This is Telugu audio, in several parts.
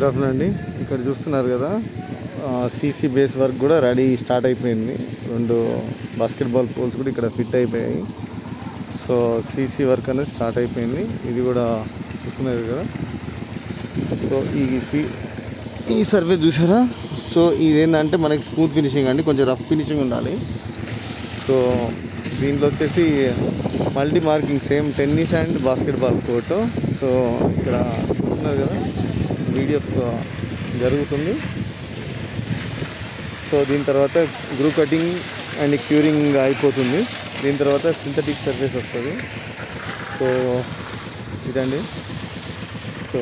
గుడ్ ఆఫ్టర్నూన్ అండి ఇక్కడ చూస్తున్నారు కదా సీసీ బేస్ వర్క్ కూడా రెడీ స్టార్ట్ అయిపోయింది రెండు బాస్కెట్బాల్ పోల్స్ కూడా ఇక్కడ ఫిట్ అయిపోయాయి సో సీసీ వర్క్ అనేది స్టార్ట్ అయిపోయింది ఇది కూడా చూస్తున్నారు కదా సో ఈ ఫీ ఈ సర్వే చూసారా సో ఇదేంటంటే మనకి స్మూత్ ఫినిషింగ్ అండి కొంచెం రఫ్ ఫినిషింగ్ ఉండాలి సో దీంట్లో వచ్చేసి multi marking same tennis and basketball court so ఇక్కడ చూస్తున్నారు కదా వీడియో జరుగుతుంది సో దీని తర్వాత గ్రూ కటింగ్ అండ్ క్యూరింగ్ అయిపోతుంది దీని తర్వాత సింథటిక్ సర్ఫేస్ వస్తుంది సో ఇదండి సో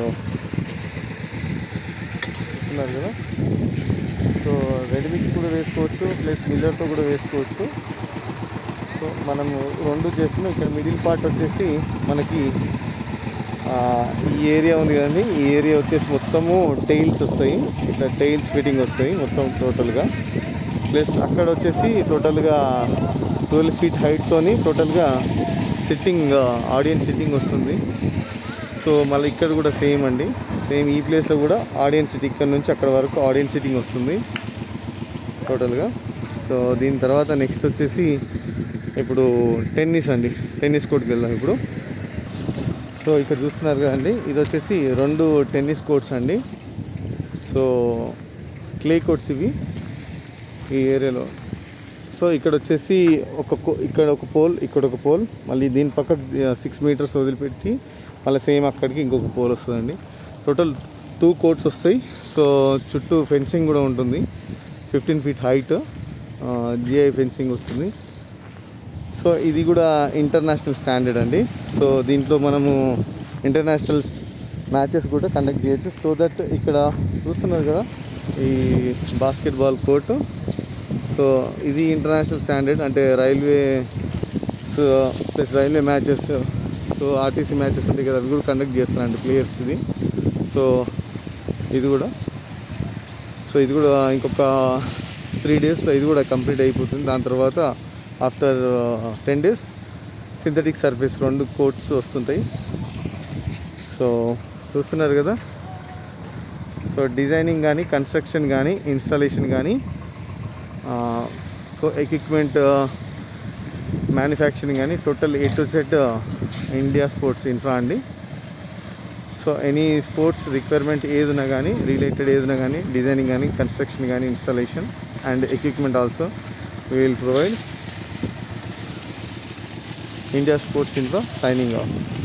చూస్తున్నారు కదా సో రెడీ మిక్స్ కూడా వేసుకోవచ్చు ప్లస్ మిల్లర్తో కూడా వేసుకోవచ్చు సో మనము రెండు చేస్తున్నాం ఇక్కడ మిడిల్ పార్ట్ వచ్చేసి మనకి ఆ, ఈ ఏరియా ఉంది కదండి ఈ ఏరియా వచ్చేసి మొత్తము టైల్స్ వస్తాయి ఇట్లా టైల్స్ ఫిట్టింగ్ వస్తాయి మొత్తం టోటల్గా ప్లస్ అక్కడ వచ్చేసి టోటల్గా ట్వెల్వ్ ఫీట్ హైట్తోని టోటల్గా సిట్టింగ్ ఆడియన్స్ సిట్టింగ్ వస్తుంది సో మళ్ళీ ఇక్కడ కూడా సేమ్ అండి సేమ్ ఈ ప్లేస్లో కూడా ఆడియన్స్ సిట్టింగ్ ఇక్కడ నుంచి అక్కడ వరకు ఆడియన్స్ సిట్టింగ్ వస్తుంది టోటల్గా సో దీని తర్వాత నెక్స్ట్ వచ్చేసి ఇప్పుడు టెన్నిస్ అండి టెన్నిస్ కోర్ట్కి వెళ్దాం ఇప్పుడు సో ఇక్కడ చూస్తున్నారు కదండి ఇది వచ్చేసి రెండు టెన్నిస్ కోర్ట్స్ అండి సో క్లే కోర్ట్స్ ఇవి ఈ ఏరియాలో సో ఇక్కడ వచ్చేసి ఒక కో- ఇక్కడ ఒక పోల్ ఇక్కడ ఒక పోల్ మళ్ళీ దీని పక్క సిక్స్ మీటర్స్ వదిలిపెట్టి మళ్ళీ సేమ్ అక్కడికి ఇంకొక పోల్ వస్తుందండి టోటల్ టూ కోర్ట్స్ వస్తాయి సో చుట్టూ ఫెన్సింగ్ కూడా ఉంటుంది fifteen feet height GI fencing వస్తుంది సో ఇది కూడా ఇంటర్నేషనల్ స్టాండర్డ్ అండి సో దీంట్లో మనము ఇంటర్నేషనల్ మ్యాచెస్ కూడా కండక్ట్ చేయొచ్చు సో దట్ ఇక్కడ చూస్తున్నారు కదా ఈ బాస్కెట్బాల్ కోర్టు సో ఇది ఇంటర్నేషనల్ స్టాండర్డ్ అంటే railway so plus railway matches so RTC matches ఉంటాయి కదా అవి కూడా కండక్ట్ చేస్తారండి ప్లేయర్స్ ఇది సో ఇది కూడా సో ఇది కూడా ఇంకొక త్రీ డేస్లో ఇది కూడా కంప్లీట్ అయిపోతుంది దాని తర్వాత after ten days synthetic surface రెండు కోట్స్ వస్తుంటాయి సో చూస్తున్నారు కదా సో డిజైనింగ్ కానీ కన్స్ట్రక్షన్ కానీ ఇన్స్టాలేషన్ కానీ సో ఎక్విప్మెంట్ మ్యానుఫ్యాక్చరింగ్ కానీ total A to Z India sports infra అండి సో ఎనీ స్పోర్ట్స్ రిక్వైర్మెంట్ ఏదున్నా కానీ రిలేటెడ్ ఏదున్నా కానీ డిజైనింగ్ కానీ కన్స్ట్రక్షన్ కానీ installation and equipment also will provide India sports infra signing of